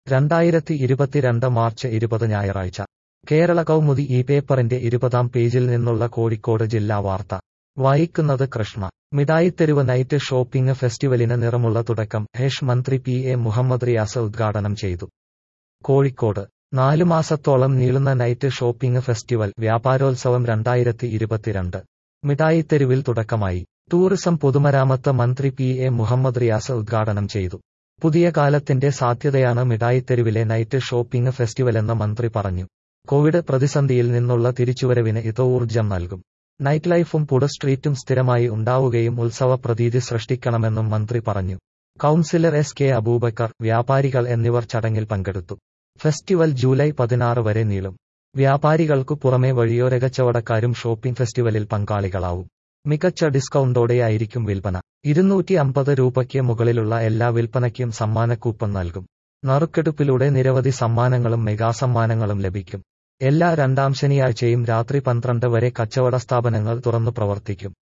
രണ്ടായിരത്തി ഇരുപത്തിരണ്ട് മാർച്ച് ഇരുപത് ഞായറാഴ്ച കേരള കൗമുദി ഈ പേപ്പറിന്റെ ഇരുപതാം പേജിൽ നിന്നുള്ള കോഴിക്കോട് ജില്ലാ വാർത്ത വായിക്കുന്നത് കൃഷ്ണ മിഠായിത്തെരുവ് നൈറ്റ് ഷോപ്പിംഗ് ഫെസ്റ്റിവലിന് നിറമുള്ള തുടക്കം ഹേഷ് മന്ത്രി പി എ മുഹമ്മദ് റിയാസ് ഉദ്ഘാടനം ചെയ്തു കോഴിക്കോട് നാലു മാസത്തോളം നീളുന്ന നൈറ്റ് ഷോപ്പിംഗ് ഫെസ്റ്റിവൽ വ്യാപാരോത്സവം രണ്ടായിരത്തി ഇരുപത്തിരണ്ട് മിഠായിത്തെരുവിൽ തുടക്കമായി ടൂറിസം പൊതുമരാമത്ത് മന്ത്രി പി എ മുഹമ്മദ് റിയാസ് ഉദ്ഘാടനം ചെയ്തു പുതിയ കാലത്തിന്റെ സാധ്യതയാണ് മിഠായിത്തെരുവിലെ നൈറ്റ് ഷോപ്പിംഗ് ഫെസ്റ്റിവലെന്ന് മന്ത്രി പറഞ്ഞു കോവിഡ് പ്രതിസന്ധിയിൽ നിന്നുള്ള തിരിച്ചുവരവിന് ഇത് ഊർജം നൽകും നൈറ്റ് ലൈഫും പുട സ്ട്രീറ്റും സ്ഥിരമായി ഉണ്ടാവുകയും ഉത്സവ പ്രതീതി സൃഷ്ടിക്കണമെന്നും മന്ത്രി പറഞ്ഞു കൌൺസിലർ എസ് കെ അബൂബക്കർ വ്യാപാരികൾ എന്നിവർ ചടങ്ങിൽ പങ്കെടുത്തു ഫെസ്റ്റിവൽ ജൂലൈ പതിനാറ് വരെ നീളും വ്യാപാരികൾക്കു പുറമെ വഴിയോര കച്ചവടക്കാരും ഷോപ്പിംഗ് ഫെസ്റ്റിവലിൽ പങ്കാളികളാവും മികച്ച ഡിസ്കൗണ്ടോടെയായിരിക്കും വിൽപ്പന ഇരുന്നൂറ്റി അമ്പത് രൂപയ്ക്ക് മുകളിലുള്ള എല്ലാ വിൽപ്പനയ്ക്കും സമ്മാന കൂപ്പൺ നൽകും നറുക്കെടുപ്പിലൂടെ നിരവധി സമ്മാനങ്ങളും മെഗാസമ്മാനങ്ങളും ലഭിക്കും എല്ലാ രണ്ടാം ശനിയാഴ്ചയും രാത്രി പന്ത്രണ്ട് വരെ കച്ചവട സ്ഥാപനങ്ങൾ തുറന്നു പ്രവർത്തിക്കും